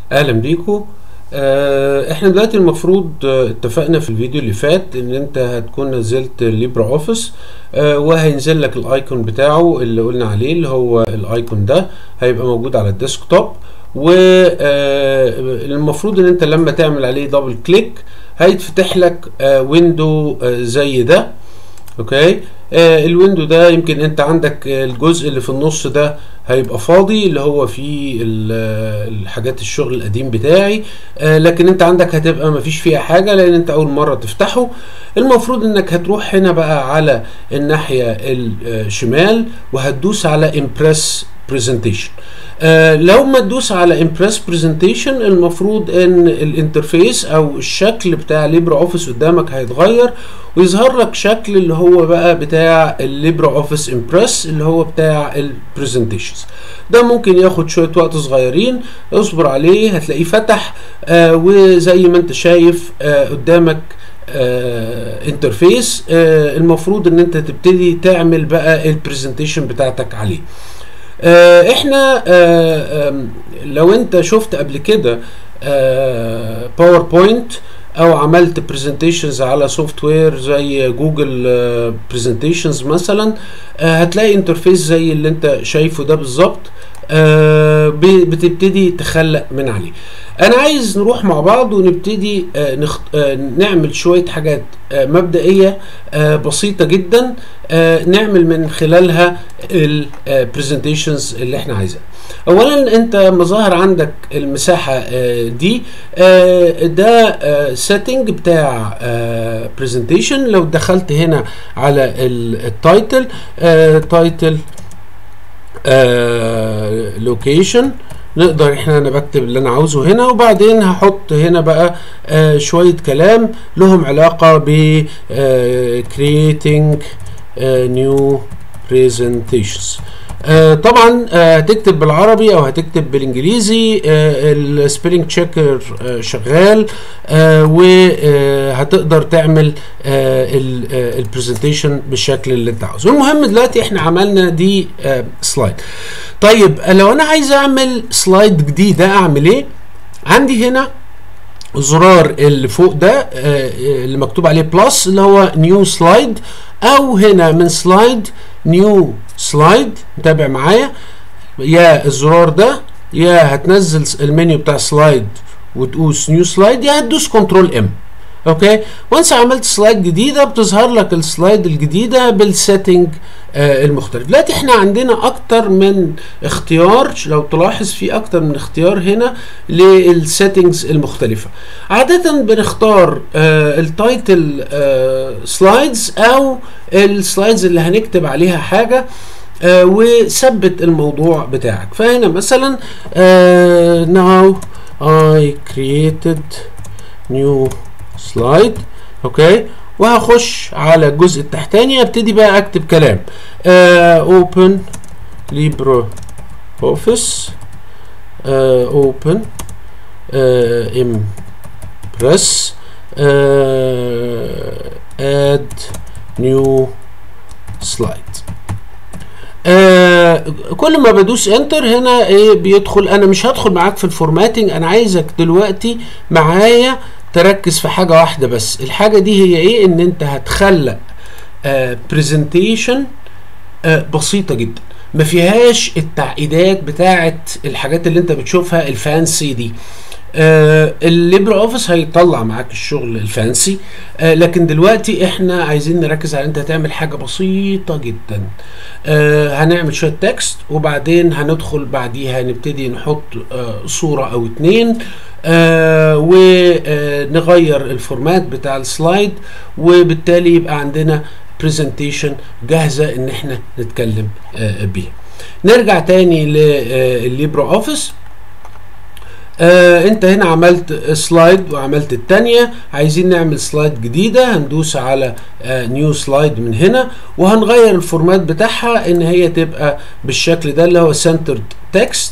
اهلا بيكم آه، احنا دلوقتي المفروض آه، اتفقنا في الفيديو اللي فات ان انت هتكون نزلت ليبرا اوفيس آه، وهينزل لك الايكون بتاعه اللي قلنا عليه اللي هو الايكون ده هيبقى موجود على الديسكتوب والمفروض ان انت لما تعمل عليه دبل كليك هيتفتح لك ويندو زي ده اوكي آه الويندو ده يمكن انت عندك الجزء اللي في النص ده هيبقى فاضي اللي هو فيه الحاجات الشغل القديم بتاعي آه لكن انت عندك هتبقى مفيش فيها حاجة لان انت اول مرة تفتحه المفروض انك هتروح هنا بقى على الناحية الشمال وهتدوس على امبرس برزنتيشن آه لو ما تدوس على امبرس برزنتيشن المفروض ان الانترفيس او الشكل بتاع ليبرا اوفيس قدامك هيتغير ويظهر لك شكل اللي هو بقى بتاع الليبرا اوفيس امبرس اللي هو بتاع البرزنتيشنز ده ممكن ياخد شويه وقت صغيرين اصبر عليه هتلاقيه فتح آه وزي ما انت شايف آه قدامك آه انترفيس آه المفروض ان انت تبتدي تعمل بقى البرزنتيشن بتاعتك عليه آه احنا آه لو انت شفت قبل كده باوربوينت او عملت برزنتيشنز على سوفت وير زي جوجل برزنتيشنز مثلا آه هتلاقي انترفيس زي اللي انت شايفه ده بالظبط بتبتدي تخلق من عليه انا عايز نروح مع بعض ونبتدي نخت... نعمل شويه حاجات مبدئيه بسيطه جدا نعمل من خلالها البرزنتيشنز اللي احنا عايزينها اولا انت مظاهر عندك المساحه دي ده سيتنج بتاع برزنتيشن لو دخلت هنا على التايتل تايتل لوكيشن نقدر احنا انا بكتب اللي انا عاوزه هنا وبعدين هحط هنا بقى آه شويه كلام لهم علاقه ب آه creating آه new presentations آه طبعا آه هتكتب بالعربي او هتكتب بالانجليزي آه السبيلنج تشيكر آه شغال آه وهتقدر تعمل آه البرزنتيشن بالشكل اللي انت عاوزه المهم دلوقتي احنا عملنا دي آه سلايد طيب لو انا عايز اعمل سلايد جديده اعمل ايه عندي هنا الزرار اللي فوق ده آه اللي مكتوب عليه بلس اللي هو نيو سلايد او هنا من سلايد نيو سلايد متابع معايا يا الزرار ده يا هتنزل المنيو بتاع سلايد وتدوس نيو سلايد يا هتدوس كنترول ام اوكي وانس عملت سلايد جديده بتظهر لك السلايد الجديده بالسيتنج آه المختلف دلوقتي احنا عندنا اكتر من اختيار لو تلاحظ في اكتر من اختيار هنا للسيتنجز المختلفه عاده بنختار آه التايتل آه سلايدز او السلايدز اللي هنكتب عليها حاجه آه وثبت الموضوع بتاعك فهنا مثلا آه now I created new سلايد اوكي وهخش على الجزء التحتاني ابتدي بقى اكتب كلام اوبن ليبرا اوفيس اوبن امبرس اد نيو سلايد آه كل ما بدوس انتر هنا ايه بيدخل انا مش هدخل معاك في الفورماتنج انا عايزك دلوقتي معايا تركز في حاجه واحده بس الحاجه دي هي ايه ان انت هتخلق برزنتيشن آه آه بسيطه جدا ما فيهاش التعقيدات بتاعه الحاجات اللي انت بتشوفها الفانسي دي آه الليبر اوفيس هيطلع معاك الشغل الفانسي آه لكن دلوقتي احنا عايزين نركز على انت تعمل حاجه بسيطه جدا آه هنعمل شويه تكست وبعدين هندخل بعديها نبتدي نحط آه صوره او اتنين آه ونغير الفورمات بتاع السلايد وبالتالي يبقى عندنا برزنتيشن جاهزه ان احنا نتكلم آه بيها نرجع تاني للليبرا اوفيس آه انت هنا عملت سلايد وعملت التانية عايزين نعمل سلايد جديدة هندوس على آه نيو سلايد من هنا وهنغير الفورمات بتاعها ان هي تبقى بالشكل ده اللي هو centered text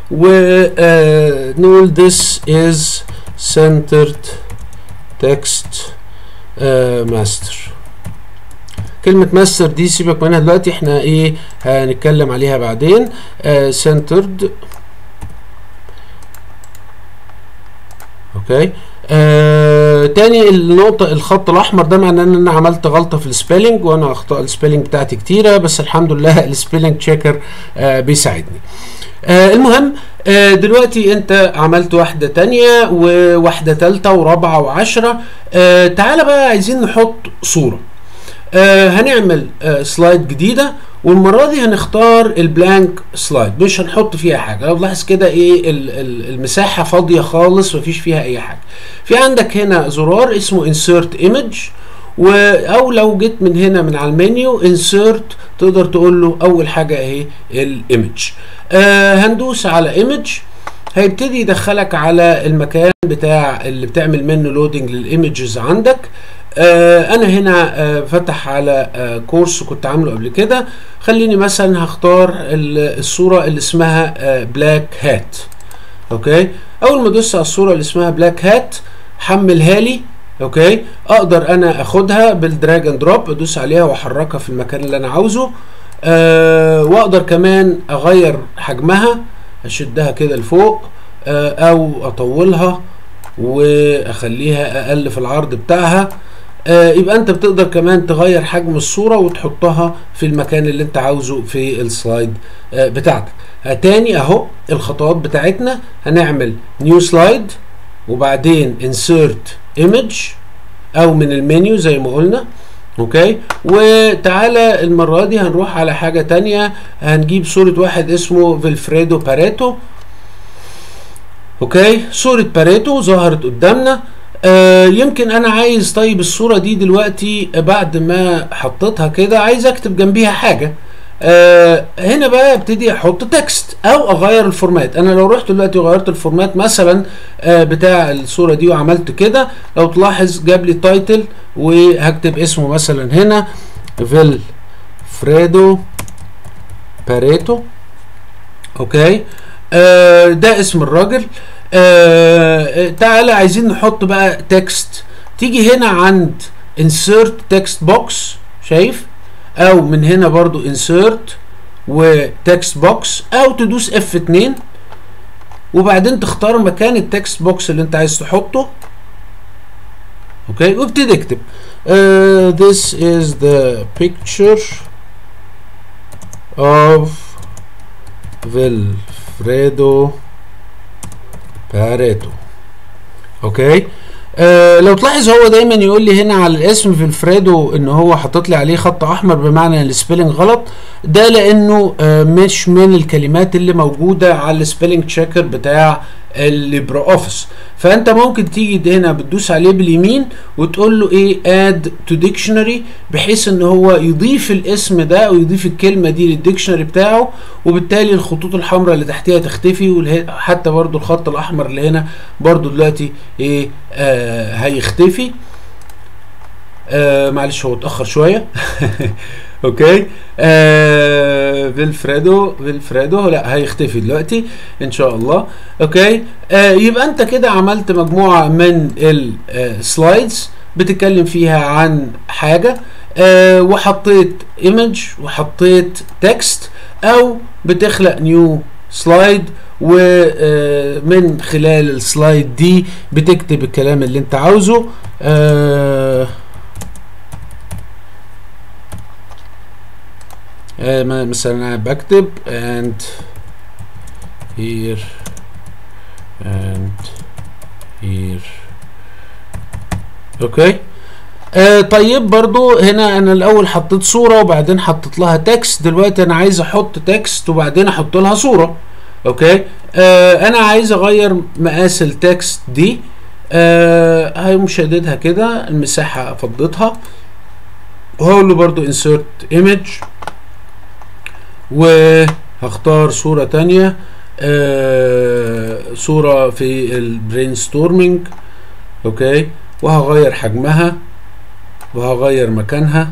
ونقول this is centered text uh, master كلمة ماستر دي سيبك منها دلوقتي احنا ايه هنتكلم عليها بعدين uh, centered اوكي آه تاني النقطة الخط الأحمر ده معناه إن أنا عملت غلطة في السبيلنج وأنا أخطاء السبيلنج بتاعتي كتيرة بس الحمد لله السبيلنج تشيكر آه بيساعدني. آه المهم آه دلوقتي أنت عملت واحدة تانية وواحدة تالتة ورابعة وعشرة آه تعالى بقى عايزين نحط صورة. آه هنعمل آه سلايد جديدة والمرة دي هنختار البلانك سلايد مش هنحط فيها حاجة لو تلاحظ كده ايه المساحة فاضية خالص مفيش فيها اي حاجة في عندك هنا زرار اسمه insert image و او لو جيت من هنا من على المنيو insert تقدر تقول له اول حاجة اهي الايمج آه هندوس على ايمج هيبتدي يدخلك على المكان بتاع اللي بتعمل منه لودنج للايمجز عندك آه انا هنا آه فتح على آه كورس كنت عامله قبل كده خليني مثلا هختار الصوره اللي اسمها بلاك هات اوكي اول ما ادوس على الصوره اللي اسمها بلاك هات حملها لي اوكي اقدر انا اخدها بالدراج اند دروب ادوس عليها واحركها في المكان اللي انا عاوزه واقدر كمان اغير حجمها اشدها كده لفوق او اطولها واخليها اقل في العرض بتاعها آه يبقى انت بتقدر كمان تغير حجم الصورة وتحطها في المكان اللي انت عاوزه في السلايد آه بتاعتك آه تاني اهو الخطوات بتاعتنا هنعمل نيو سلايد وبعدين insert image او من المنيو زي ما قلنا اوكي وتعالى المرة دي هنروح على حاجة تانية هنجيب صورة واحد اسمه فيلفريدو باريتو اوكي صورة باريتو ظهرت قدامنا آه يمكن انا عايز طيب الصورة دي دلوقتي بعد ما حطيتها كده عايز اكتب جنبيها حاجة آه هنا بقى ابتدي احط تكست او اغير الفورمات انا لو رحت دلوقتي وغيرت الفورمات مثلا آه بتاع الصورة دي وعملت كده لو تلاحظ جاب لي تايتل وهكتب اسمه مثلا هنا فيل فريدو باريتو اوكي آه ده اسم الراجل آه تعالى عايزين نحط بقى تكست تيجي هنا عند insert text box شايف او من هنا برضو insert وتكست بوكس او تدوس F2 وبعدين تختار مكان التكست بوكس اللي انت عايز تحطه اوكي وابتدي اكتب uh, this is the picture of Vilfredo باريتو اوكي آه لو تلاحظ هو دايما يقول لي هنا على الاسم في الفريدو ان هو حاطط لي عليه خط احمر بمعنى ان السبيلنج غلط ده لانه آه مش من الكلمات اللي موجوده على السبيلنج تشيكر بتاع الليبرا اوفيس فانت ممكن تيجي هنا بتدوس عليه باليمين وتقول له ايه اد تو ديكشنري بحيث ان هو يضيف الاسم ده او يضيف الكلمه دي للديكشنري بتاعه وبالتالي الخطوط الحمراء اللي تحتها تختفي وحتى برضو الخط الاحمر اللي هنا برضو دلوقتي ايه آه هيختفي آه معلش هو اتاخر شويه اوكي آه فيلفريدو فيلفريدو لا هيختفي دلوقتي ان شاء الله اوكي آه يبقى انت كده عملت مجموعه من السلايدز بتتكلم فيها عن حاجه آه وحطيت ايمج وحطيت تكست او بتخلق نيو سلايد ومن خلال السلايد دي بتكتب الكلام اللي انت عاوزه آه آه مثلا انا بكتب and here and here اوكي آه طيب برضو هنا انا الاول حطيت صورة وبعدين حطيت لها تكست دلوقتي انا عايز احط تكست وبعدين احط لها صورة اوكي آه انا عايز اغير مقاس التكست دي آه هي مشددها كده المساحة فضيتها وهقول له برضو insert image وهختار صورة تانية آه صورة في البرين ستورمينج اوكي وهغير حجمها وهغير مكانها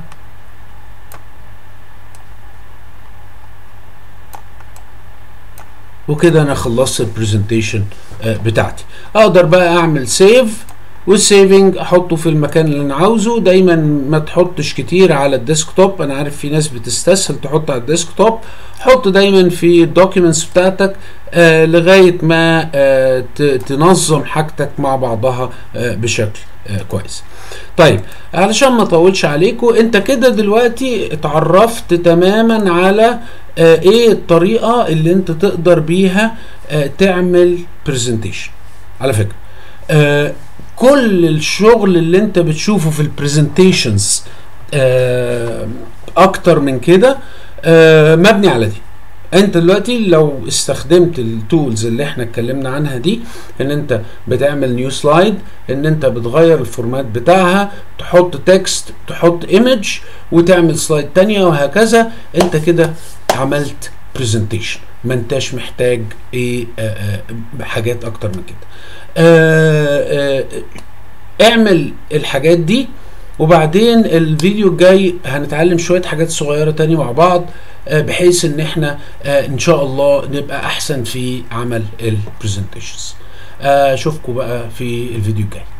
وكده انا خلصت البرزنتيشن آه بتاعتي اقدر بقى اعمل سيف والسيفنج احطه في المكان اللي انا عاوزه دايما ما تحطش كتير على الديسكتوب انا عارف في ناس بتستسهل تحط على الديسكتوب حط دايما في الدوكيومنتس بتاعتك آه لغايه ما آه تنظم حاجتك مع بعضها آه بشكل آه كويس طيب علشان ما اطولش عليكم انت كده دلوقتي اتعرفت تماما على آه ايه الطريقه اللي انت تقدر بيها آه تعمل برزنتيشن على فكره آه كل الشغل اللي انت بتشوفه في البرزنتيشنز آه اكتر من كده آه مبني على دي انت دلوقتي لو استخدمت التولز اللي احنا اتكلمنا عنها دي ان انت بتعمل نيو سلايد ان انت بتغير الفورمات بتاعها تحط تكست تحط ايمج وتعمل سلايد تانية وهكذا انت كده عملت برزنتيشن ما انتش محتاج ايه آآ آآ حاجات اكتر من كده آآ اعمل الحاجات دي وبعدين الفيديو الجاي هنتعلم شوية حاجات صغيرة تاني مع بعض بحيث ان احنا ان شاء الله نبقى احسن في عمل البرزنتيشنز اشوفكم بقى في الفيديو الجاي